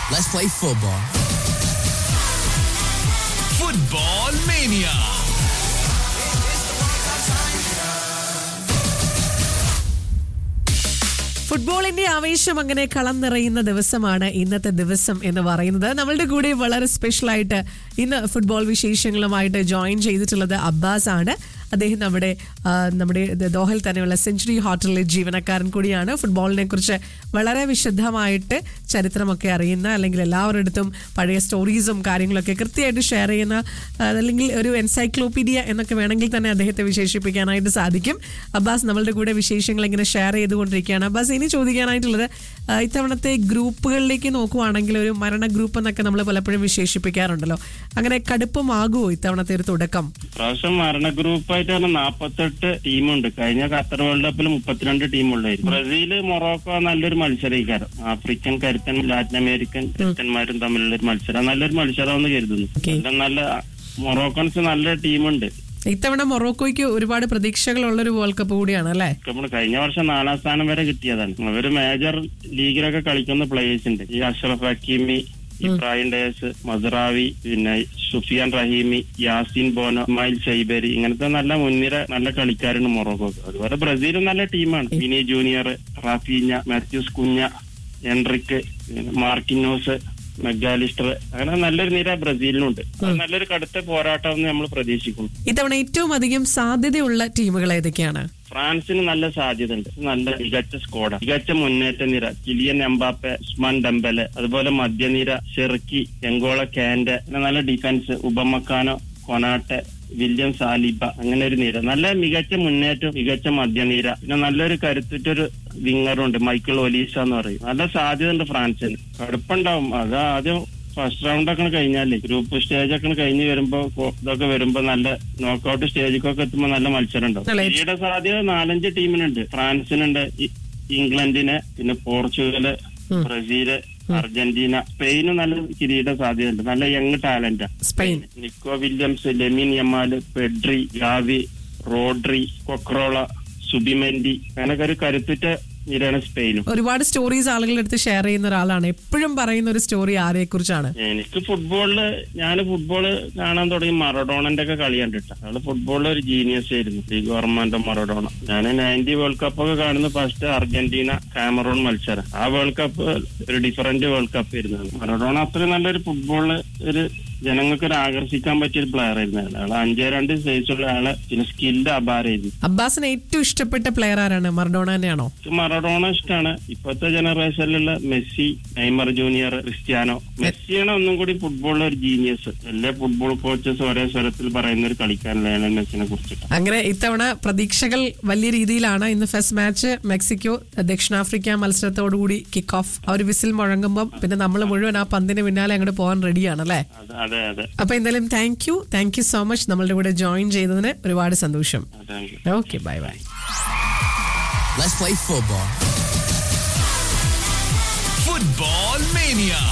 Let's play football. Football Mania. ഫുട്ബോളിന്റെ ആവേശം അങ്ങനെ കളം നിറയുന്ന ദിവസമാണ് ഇന്നത്തെ ദിവസം എന്ന് പറയുന്നത് നമ്മളുടെ കൂടെ വളരെ സ്പെഷ്യൽ ആയിട്ട് ഇന്ന് ഫുട്ബോൾ വിശേഷങ്ങളുമായിട്ട് ജോയിൻ ചെയ്തിട്ടുള്ളത് അബ്ബാസ് ആണ് അദ്ദേഹം നമ്മുടെ ആ, നമ്മുടെ ഇത് ദോഹയിൽ തന്നെയുള്ള സെഞ്ചുറി ഹോട്ടലിലെ ജീവനക്കാരൻ കൂടിയാണ് ഫുട്ബോളിനെ കുറിച്ച് വളരെ വിശദമായിട്ട് ചരിത്രമൊക്കെ അറിയുന്ന അല്ലെങ്കിൽ എല്ലാവരുടെ അടുത്തും പഴയ സ്റ്റോറീസും കാര്യങ്ങളൊക്കെ കൃത്യമായിട്ട് ഷെയർ ചെയ്യുന്ന ആ, അല്ലെങ്കിൽ ഒരു എൻസൈക്ലോപീഡിയ എന്നൊക്കെ വേണമെങ്കിൽ തന്നെ അദ്ദേഹത്തെ വിശേഷിപ്പിക്കാനായിട്ട് സാധിക്കും അബ്ബാസ് നമ്മളുടെ കൂടെ വിശേഷങ്ങൾ ഇങ്ങനെ ഷെയർ ചെയ്തുകൊണ്ടിരിക്കുകയാണ് അബ്ബാസ് ഇനി ചോദിക്കാനായിട്ടുള്ളത് ആ, ഇത്തവണത്തെ ഗ്രൂപ്പുകളിലേക്ക് നോക്കുവാണെങ്കിൽ ഒരു മരണ ഗ്രൂപ്പ് എന്നൊക്കെ നമ്മൾ പലപ്പോഴും വിശേഷിപ്പിക്കാറുണ്ടല്ലോ അങ്ങനെ കടുപ്പമാകുമോ ഇത്തവണത്തെ ഒരു തുടക്കം പ്രാവശ്യം മരണ ഗ്രൂപ്പായിട്ട് പറഞ്ഞ നാപ്പത്തെട്ട് ടീമുണ്ട് കഴിഞ്ഞ ഖത്തർ വേൾഡ് കപ്പിൽ മുപ്പത്തിരണ്ട് ടീമുള്ളായിരുന്നു ബ്രസീല് മൊറോക്കോ നല്ലൊരു മത്സരക്കാരം ആഫ്രിക്കൻ കരുത്തൻ ലാറ്റിൻ അമേരിക്കൻ കരുത്തന്മാരും തമ്മിലുള്ള ഒരു മത്സരം നല്ലൊരു മത്സരമെന്ന് കരുതുന്നു Okay. നല്ല നല്ല മൊറോക്കൻസ് നല്ല ടീമുണ്ട് ഇത്തവണ മൊറോക്കോയ്ക്ക് ഒരുപാട് പ്രതീക്ഷകളുള്ള ഒരു വേൾഡ് കപ്പ് കൂടിയാണ് അല്ലേ നമ്മൾ കഴിഞ്ഞ വർഷം നാലാം സ്ഥാനം വരെ കിട്ടിയതാണ് അവര് മേജർ ലീഗിലൊക്കെ കളിക്കുന്ന പ്ലേയേഴ്സ് ഉണ്ട് ഈ Achraf Hakimi Ibrahim Diaz Mazraoui പിന്നെ Sofyan Rahimi Yassine Bono Ismael Saibari ഇങ്ങനത്തെ നല്ല മുൻനിര നല്ല കളിക്കാരുണ്ട് മൊറോക്കോ അതുപോലെ ബ്രസീലും നല്ല ടീമാണ് വിനി ജൂനിയർ റാഫീഞ്ഞ മാത്യൂസ് കുഞ്ഞ എൻറിക്ക് പിന്നെ മാർക്കിനോസ് മെഗാലിസ്റ്റർ അങ്ങനെ നല്ലൊരു നിര ബ്രസീലിനുണ്ട് അത് നല്ലൊരു കടുത്ത പോരാട്ടം നമ്മൾ പ്രതീക്ഷിക്കുന്നു ഇത്തവണ ഏറ്റവും അധികം സാധ്യതയുള്ള ടീമുകൾ ഏതൊക്കെയാണ് ഫ്രാൻസിന് നല്ല സാധ്യതയുണ്ട് നല്ല മികച്ച സ്കോഡ മികച്ച മുന്നേറ്റ നിര കിലിയൻ എംബാപ്പെ ഉസ്മാൻ ഡംബലെ അതുപോലെ മധ്യനിര ഷെർക്കി എങ്കോള കാൻഡെ പിന്നെ നല്ല ഡിഫൻസ് ഉപമക്കാനോ കൊനാട്ടെ വില്യം സാലിബ അങ്ങനെ ഒരു നിര നല്ല മികച്ച മുന്നേറ്റം മികച്ച മധ്യനിര പിന്നെ നല്ലൊരു കരുത്തുറ്റൊരു വിങ്ങറുണ്ട് മൈക്കിൾ ഒലീസ എന്ന് പറയും നല്ല സാധ്യതയുണ്ട് ഫ്രാൻസിന് കടുപ്പുണ്ടാവും അത് ആദ്യം ഫസ്റ്റ് റൗണ്ട് ഒക്കെ കഴിഞ്ഞാലേ ഗ്രൂപ്പ് സ്റ്റേജ് ഒക്കെ കഴിഞ്ഞ് വരുമ്പോ കൊ- ഇതൊക്കെ വരുമ്പോ നല്ല നോക്കൌട്ട് സ്റ്റേജിക്കൊക്കെ എത്തുമ്പോ നല്ല മത്സരം ഉണ്ടാവും നല്ല കിരീട സാധ്യത നാലഞ്ച് ടീമിനുണ്ട് ഫ്രാൻസിനുണ്ട് ഇ- ഇംഗ്ലണ്ടിന് പിന്നെ പോർച്ചുഗല് ബ്രസീല് അർജന്റീന സ്പെയിന് നല്ല കിരീട സാധ്യതയുണ്ട് നല്ല യങ് ടാലന്റാ Spain Nico Williams Lamine Yamal Pedri Gavi Rodri Cucurella Zubimendi അങ്ങനൊക്കെ ഒരു കരുത്തുറ്റ നിരയാണ് സ്പെയിനും ഒരുപാട് സ്റ്റോറീസ് ആളുകളുടെ അടുത്ത് ഷെയർ ചെയ്യുന്ന ഒരാളാണ് എപ്പോഴും പറയുന്ന ഒരു സ്റ്റോറി ആരെ കുറിച്ചാണ് എനിക്ക് ഫുട്ബോളില് ഞാൻ ഫുട്ബോള് കാണാൻ തുടങ്ങി മറഡോണന്റെ ഒക്കെ കളി കണ്ടിട്ടാ അയാള് ഫുട്ബോളിൽ ഒരു ജീനിയസ് ആയിരുന്നു ലീഗ് ഓർമാന്റെ മറഡോണ ഞാൻ നയൻറ്റി വേൾഡ് കപ്പ് ഒക്കെ കാണുന്ന ഫസ്റ്റ് അർജന്റീന കാമറൂൺ മത്സരം ആ വേൾഡ് കപ്പ് ഒരു ഡിഫറന്റ് വേൾഡ് കപ്പ് ആയിരുന്നു മറഡോണ അത്രയും നല്ലൊരു ഫുട്ബോളില് ഒരു ജനങ്ങൾക്ക് ഒരു ആകർഷിക്കാൻ പറ്റിയ ഒരു പ്ലെയർ ആയിരുന്നു അയാൾ അയാൾ അഞ്ചേ രണ്ട് സൈസുള്ള ആള് പിന്നെ സ്കില്ല് അപാരായിരുന്നു അബ്ബാസിന് ഏറ്റവും ഇഷ്ടപ്പെട്ട പ്ലെയർ ആരാണ് മർഡോണ തന്നെയാണോ എനിക്ക് മറഡോണ ഇഷ്ടമാണ് ഇപ്പോഴത്തെ ജനറേഷനിലുള്ള മെസ്സി നെയ്മർ ജൂനിയർ ക്രിസ്ത്യാനോ മെസ്സിയാണ് ഒന്നും കൂടി ഫുട്ബോളിലെ ഒരു ജീനിയസ് എല്ലാ ഫുട്ബോൾ കോച്ചസ് ഒരേ സ്വരത്തിൽ പറയുന്ന ഒരു കളിക്കാരൻ ലയണൽ മെസ്സിനെ കുറിച്ചിട്ട് അങ്ങനെ ഇത്തവണ പ്രതീക്ഷകൾ വലിയ രീതിയിലാണ് ഇന്ന് ഫസ്റ്റ് മാച്ച് മെക്സിക്കോ ദക്ഷിണാഫ്രിക്ക മത്സരത്തോടുകൂടി കിക്ക് ഓഫ് ആ ഒരു വിസിൽ മുഴങ്ങുമ്പോൾ പിന്നെ നമ്മൾ മുഴുവൻ ആ പന്തിന് പിന്നാലെ അങ്ങോട്ട് പോകാൻ റെഡിയാണ് അല്ലേ അതെ അതെ അതെ അപ്പൊ എന്തായാലും thank you thank you so much നമ്മളുടെ കൂടെ ജോയിൻ ചെയ്തതിന് ഒരുപാട് സന്തോഷം thank you okay bye bye Let's play football. Football Mania.